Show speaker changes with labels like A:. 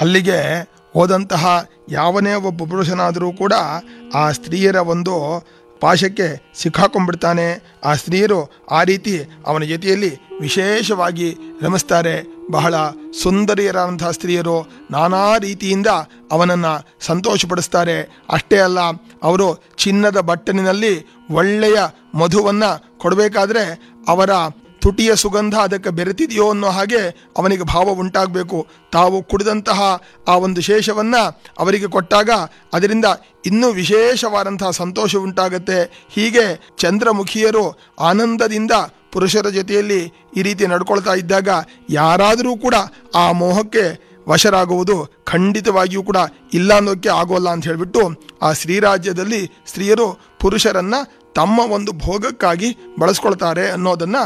A: ಅಲ್ಲಿಗೆ ಹೋದಂತಹ ಯಾವನೇ ಒಬ್ಬ ಪುರುಷನಾದರೂ ಕೂಡ ಆ ಸ್ತ್ರೀಯರ ಒಂದು ಪಾಶಕ್ಕೆ ಸಿಕ್ಕಾಕೊಂಡ್ಬಿಡ್ತಾನೆ ಆ ಸ್ತ್ರೀಯರು ಆ ರೀತಿ ಅವನ ಜೊತೆಯಲ್ಲಿ ವಿಶೇಷವಾಗಿ ರಮಿಸ್ತಾರೆ ಬಹಳ ಸುಂದರಿಯರಾದಂತಹ ಸ್ತ್ರೀಯರು ನಾನಾ ರೀತಿಯಿಂದ ಅವನನ್ನು ಸಂತೋಷಪಡಿಸ್ತಾರೆ ಅಷ್ಟೇ ಅಲ್ಲ ಅವರು ಚಿನ್ನದ ಬಟ್ಟಲಿನಲ್ಲಿ ಒಳ್ಳೆಯ ಮಧುವನ್ನು ಕೊಡಬೇಕಾದ್ರೆ ಅವರ ತುಟಿಯ ಸುಗಂಧ ಅದಕ್ಕೆ ಬೆರೆತಿದೆಯೋ ಅನ್ನೋ ಹಾಗೆ ಅವನಿಗೆ ಭಾವ ಉಂಟಾಗಬೇಕು ತಾವು ಕುಡಿದಂತಹ ಆ ಒಂದು ಶೇಷವನ್ನು ಅವರಿಗೆ ಕೊಟ್ಟಾಗ ಅದರಿಂದ ಇನ್ನೂ ವಿಶೇಷವಾದಂತಹ ಸಂತೋಷ ಉಂಟಾಗತ್ತೆ ಹೀಗೆ ಚಂದ್ರಮುಖಿಯರು ಆನಂದದಿಂದ ಪುರುಷರ ಜೊತೆಯಲ್ಲಿ ಈ ರೀತಿ ನಡ್ಕೊಳ್ತಾ ಇದ್ದಾಗ ಯಾರಾದರೂ ಕೂಡ ಆ ಮೋಹಕ್ಕೆ ವಶರಾಗುವುದು ಖಂಡಿತವಾಗಿಯೂ ಕೂಡ ಇಲ್ಲ ಅನ್ನೋಕ್ಕೆ ಆಗೋಲ್ಲ ಅಂತ ಹೇಳಿಬಿಟ್ಟು ಆ ಶ್ರೀರಾಜ್ಯದಲ್ಲಿ ಸ್ತ್ರೀಯರು ಪುರುಷರನ್ನ ತಮ್ಮ ಒಂದು ಭೋಗಕ್ಕಾಗಿ ಬಳಸ್ಕೊಳ್ತಾರೆ ಅನ್ನೋದನ್ನ